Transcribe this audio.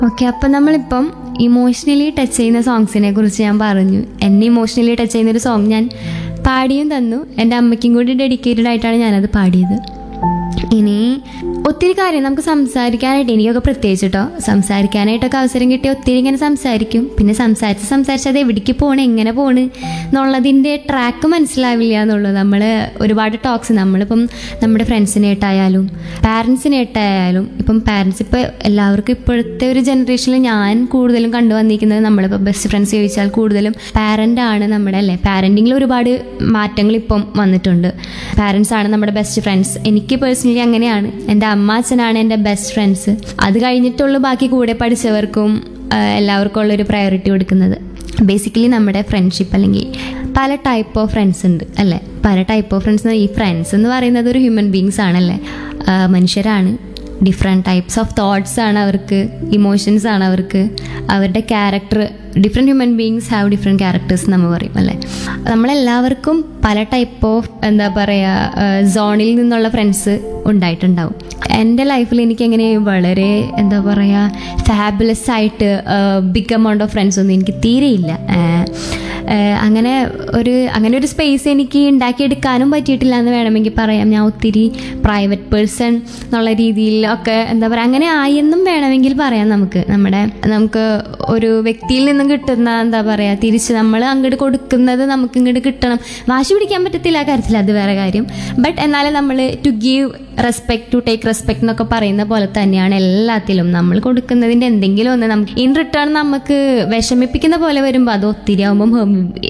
okay അപ്പം നമ്മളിപ്പം emotionally touch ചെയ്യുന്ന സോങ്സിനെ കുറിച്ച് ഞാൻ പറഞ്ഞു എന്നെ ഇമോഷണലി ടച്ച് ചെയ്യുന്ന ഒരു സോങ് ഞാൻ പാടിയും തന്നു എൻ്റെ അമ്മയ്ക്കും കൂടി ഡെഡിക്കേറ്റഡ് ആയിട്ടാണ് ഞാനത് പാടിയത് ഇനി ഒത്തിരി കാര്യം നമുക്ക് സംസാരിക്കാനായിട്ട് എനിക്കൊക്കെ പ്രത്യേകിച്ച് കേട്ടോ സംസാരിക്കാനായിട്ടൊക്കെ അവസരം കിട്ടിയ ഒത്തിരി ഇങ്ങനെ സംസാരിക്കും പിന്നെ സംസാരിച്ച് സംസാരിച്ച് അത് എവിടേക്ക് പോണ് എങ്ങനെ പോണ് എന്നുള്ളതിൻ്റെ ട്രാക്ക് മനസ്സിലാവില്ല എന്നുള്ളത് നമ്മൾ ഒരുപാട് ടോക്സ് നമ്മളിപ്പം നമ്മുടെ ഫ്രണ്ട്സിനായിട്ടായാലും പാരൻസിനായിട്ടായാലും ഇപ്പം പാരൻസ് ഇപ്പോൾ എല്ലാവർക്കും ഇപ്പോഴത്തെ ഒരു ജനറേഷനിൽ ഞാൻ കൂടുതലും കണ്ടു വന്നിരിക്കുന്നത് നമ്മളിപ്പോൾ ബെസ്റ്റ് ഫ്രണ്ട്സ് ചോദിച്ചാൽ കൂടുതലും പാരൻ്റ് ആണ് നമ്മുടെ അല്ലേ പാരൻറ്റിങ്ങിൽ ഒരുപാട് മാറ്റങ്ങൾ ഇപ്പം വന്നിട്ടുണ്ട് പാരൻസ് ആണ് നമ്മുടെ ബെസ്റ്റ് ഫ്രണ്ട്സ് എനിക്ക് പേഴ്സണലി അങ്ങനെയാണ് എൻ്റെ അമ്മ അച്ഛനാണ് എൻ്റെ ബെസ്റ്റ് ഫ്രണ്ട്സ് അത് കഴിഞ്ഞിട്ടുള്ളൂ ബാക്കി കൂടെ പഠിച്ചവർക്കും ആ, എല്ലാവർക്കും ഉള്ളൊരു പ്രയോറിറ്റി കൊടുക്കുന്നത് ബേസിക്കലി നമ്മുടെ ഫ്രണ്ട്ഷിപ്പ് അല്ലെങ്കിൽ പല ടൈപ്പ് ഓഫ് ഫ്രണ്ട്സ് ഉണ്ട് അല്ലേ പല ടൈപ്പ് ഓഫ് ഫ്രണ്ട്സ് ഈ ഫ്രണ്ട്സ് എന്ന് പറയുന്നത് ഒരു ഹ്യൂമൻ ബീങ്സ് ആണല്ലേ ആ, മനുഷ്യരാണ് ഡിഫറെൻറ്റ് ടൈപ്സ് ഓഫ് തോട്ട്സ് ആണ് അവർക്ക് ഇമോഷൻസ് ആണ് അവർക്ക് അവരുടെ character different human beings have different characters നമ്മൾ പറയും അല്ലേ നമ്മളെല്ലാവർക്കും പല ടൈപ്പ് ഓഫ് എന്താ പറയുക സോണിൽ നിന്നുള്ള ഫ്രണ്ട്സ് ഉണ്ടായിട്ടുണ്ടാവും എൻ്റെ ലൈഫിൽ എനിക്ക് എങ്ങനെ വളരെ എന്താ പറയുക ഫാബുലസ് ആയിട്ട് ബിഗ് എമൗണ്ട് ഓഫ് ഫ്രണ്ട്സ് ഒന്നും എനിക്ക് തീരെയില്ല ഏഹ്, ഏഹ്, അങ്ങനെ ഒരു അങ്ങനെ ഒരു സ്പേസ് എനിക്ക് ഉണ്ടാക്കിയെടുക്കാനും പറ്റിയിട്ടില്ല എന്ന് വേണമെങ്കിൽ പറയാം ഞാൻ ഒത്തിരി പ്രൈവറ്റ് പേഴ്സൺ എന്നുള്ള രീതിയിൽ ഒക്കെ എന്താ പറയുക അങ്ങനെ ആയെന്നും വേണമെങ്കിൽ പറയാം നമുക്ക് നമ്മുടെ നമുക്ക് ഒരു വ്യക്തിയിൽ നിന്നും കിട്ടുന്ന എന്താ പറയുക തിരിച്ച് നമ്മൾ അങ്ങോട്ട് കൊടുക്കുന്നത് നമുക്ക് ഇങ്ങോട്ട് കിട്ടണം വാശി പിടിക്കാൻ പറ്റത്തില്ല ആ കാര്യത്തിൽ അത് വേറെ കാര്യം ബട്ട് എന്നാലും നമ്മൾ to give respect to take respect എന്നൊക്കെ പറയുന്ന പോലെ തന്നെയാണ് എല്ലാത്തിലും നമ്മൾ കൊടുക്കുന്നതിൻ്റെ എന്തെങ്കിലും ഒന്ന് നമുക്ക് ഇൻ റിട്ടേൺ നമുക്ക് വിഷമിപ്പിക്കുന്ന പോലെ വരുമ്പോൾ അത് ഒത്തിരി ആകുമ്പം